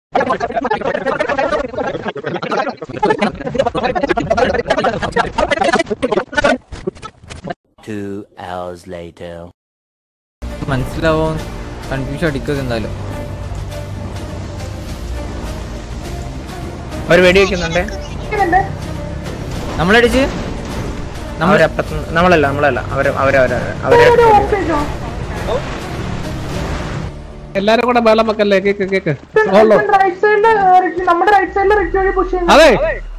Two hours later. മനസ്സിലാവോ confusion അടിക്കുക എന്തായാലും ഒരു വെടി വെക്കുന്നുണ്ട് നമ്മളടിച്ച് നമ്മൾ അവരപ്പുറത്ത് നമ്മളല്ല നമ്മളല്ല അവര് അവരവര അവരെ എല്ലാരും കൂടെ വെള്ളം വെക്കല്ലേ കേക്ക് കേക്ക് റൈറ്റ് സൈഡില് നമ്മുടെ റൈറ്റ് സൈഡില് റിച്ച് വഴി പുഷ് ചെയ്യുന്നു അതെ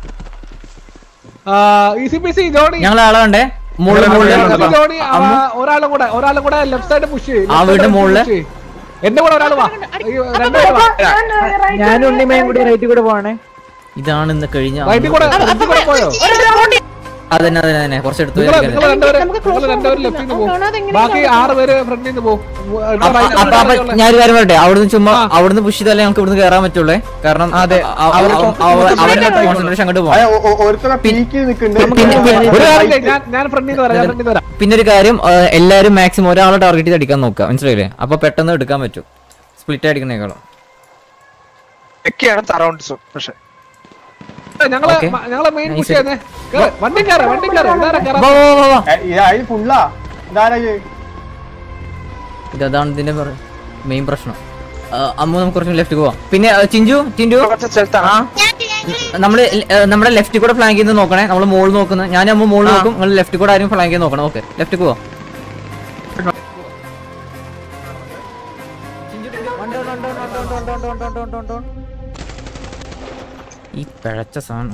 ഈസി പി സി ജോണി ഞങ്ങൾ ആളെ കണ്ടേ മുകളിൽ മുകളിൽ ജോണി ആ, ഒരാളും കൂടെ ഒരാളും കൂടെ ലെഫ്റ്റ് സൈഡ് പുഷ് ആ വീടിന്റെ മുകളില്? എന്റെ കൂടെ ഒരാൾ വാ അയ്യോ, രണ്ടുപേരും വാ ഞാൻ ഉണ്ണിമയും കൂടി റൈറ്റ് കൂടെ പോവാണേ ഇതാണ് ഇന്ന് കഴിഞ്ഞ റൈറ്റിൽ കൂടെ റൈറ്റിൽ കൂടെ പോയോ അതന്നെ അതന്നെ അതന്നെ കുറച്ചെടുത്ത് നിങ്ങൾ നിങ്ങൾ രണ്ടുപേരും നിങ്ങൾ രണ്ടുപേരും ലെഫ്റ്റിൽ നിന്ന് പോകും ബാക്കി ആറ് പേര് ഫ്രണ്ടിൽ നിന്ന് പോകും അപ്പൊ അപ്പൊ അപ്പൊ ഞാനൊരു കാര്യം പറയട്ടെ അവിടുന്ന് ചുമ്മാ അവിടുന്ന് പുഷ് ചെയ്താലേ നമുക്ക് ഇവിടുന്ന് കയറാൻ പറ്റുള്ളേ കാരണം അതെ അവരുടെ കോൺസെൻട്രേഷൻ അങ്ങോട്ട് പോകാം ഒരുത്തനെ പീക്കി നിൽക്കുന്നുണ്ട് പിന്നെ- പിന്നെ- ഒരു കാര്യം ചെയ്യ്, ഞാൻ ഞാൻ ഫ്രണ്ടിൽ നിന്ന് വരാം ഞാൻ ഫ്രണ്ടിൽ നിന്ന് വരാം പിന്നെ ഒരു കാര്യം ആ, എല്ലാരും മാക്സിമം ഒരാളെ ടാർഗറ്റ് ചെയ്ത് അടിക്കാൻ നോക്കുക മനസ്സിലായില്ലേ അപ്പൊ പെട്ടെന്ന് എടുക്കാൻ പറ്റും സ്പ്ലിറ്റ് അടിക്കണേക്കാളും ഒക്കെയാണ് സറൗണ്ട്സും പക്ഷെ ഞങ്ങള് Okay. മ- ഞങ്ങള് മെയിൻ പുഷ് ചെയ്യുന്നേ കേറ്, വണ്ടി കയറി വണ്ടി കയറി ഇതാരാ വാ, കയറാൻ വാ, വാ, വാ. അതിൽ ഫുള്ളാ ഇതാരാ ഇത്? ഇത് അതാണ് ഇതിന്റെ മെയിൻ പ്രശ്നം ആ, അമ്മു നമുക്ക് കുറച്ച് ലെഫ്റ്റ് പോവാം പിന്നെ ആ, ചിഞ്ചു ചിഞ്ചു കുറച്ച് സ്ഥലത്താണ് നമ്മള് ആ, നമ്മുടെ ലെഫ്റ്റ് കൂടെ ഫ്ലാങ്ക് ചെയ്ത് നോക്കണേ നമ്മൾ മോള് നോക്കുന്നത് ഞാൻ അമ്മ മോള് നോക്കും നിങ്ങൾ ലെഫ്റ്റ് കൂടെ ആരും ഫ്ലാങ്ക് ചെയ്ത് നോക്കണം ഓക്കെ ലെഫ്റ്റ് പോവാം ഈ പിഴച്ച സാധനം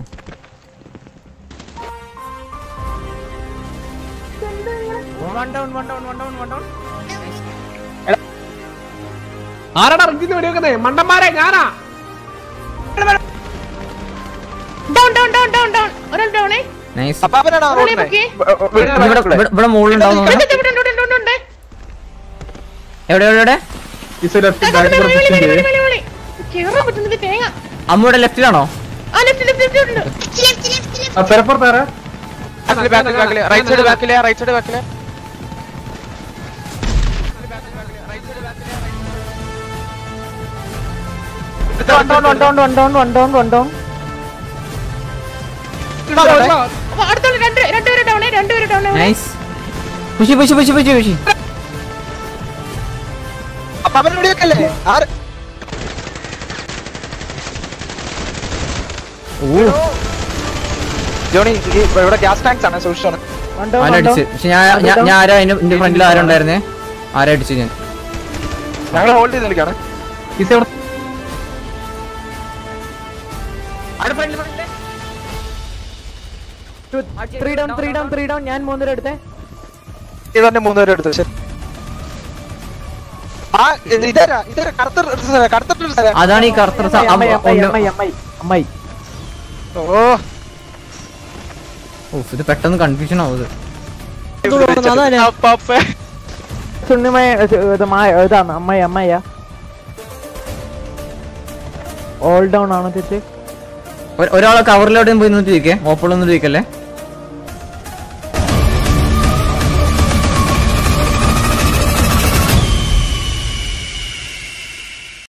ആരാടാ റിഞ്ചിന്ന് വെടിവെക്കുന്നേ മണ്ടന്മാരെ ഞാനാ down down down down down ഒരാൾ ഡൗണേ നൈസ് അപ്പൊ അവനാണ് ഇവിടെ നോക്കി. ഇവിടെ ഇവിടെ- ഇവിടെ മോളുണ്ടാവും ഇവിടെ ഇവിടെ ഉണ്ട് ഉണ്ട് ഉണ്ട് ഉണ്ട് എവിടെ എവിടെ എവിടെ ഈ side left, back വിളി, കൂടെ വിളി, push വിളി, ചെയ്ത്. വിളി, വിളി, വിളി. കേറാൻ പറ്റുന്നത് തേങ്ങ അമ്മയുടെ ലെഫ്റ്റിലാണോ ആ ലെഫ്റ്റ് ലെഫ്റ്റ് ലെഫ്റ്റ് ഉണ്ട് ആ, പെരപ്പുറത്ത് ആരാ? ബാക്കില് ബാക്കില് റൈറ്റ് സൈഡ് ബാക്കില് റൈറ്റ് സൈഡ് ബാക്കില് അപ്പൊ അടുത്തുള്ള രണ്ട് രണ്ടുപേരും ഡൗണേ രണ്ടുപേരും ഡൗണേ നൈസ് പുഷി പുഷി പുഷി പുഷി പുഷി അപ്പൊ അവൻ വെടിവെക്കല്ലേ ആര് ഓ ജോണി ഈ ഇവിടെ ഗ്യാസ് ടാങ്ക്സ് ആണ് സൂക്ഷിച്ചാണ് ആരടിച്ച് പക്ഷെ ഞാൻ ഞാൻ- ഞാൻ ആരാ എന്റെ എന്റെ ഫ്രണ്ടിൽ ആരുണ്ടായിരുന്നേ ആരാ അടിച്ചു ഞാൻ ഞങ്ങൾ ഹോൾഡ് ചെയ്ത് നിൽക്കാണ് ഈ side ഇവിടെ- ഇത് തന്നെ മൂന്നുപേരും എടുത്തു ശരി ആ ഇത് ഇതരാ ഇതരാ കറുത്ത dress ആണ്, കറുത്ത dress ആണ്. അതാണ് ഈ കറുത്ത സ- അമ്മ- ഒന്ന് ഓ ഉഫ്, ഇത് പെട്ടെന്ന് കൺഫ്യൂഷൻ ആവും ഇത് അപ്പാപ്പേ. ഇതാണ് അമ്മയ അമ്മയ ഓൾ ഡൗൺ ആണോ തെറ്റ് ഒ- ഒരാളെ കവറിലോട്ട് പോയി നിന്നിട്ട് ഇരിക്കേ ഓപ്പണിൽ ഒന്നും ഇരിക്കല്ലേ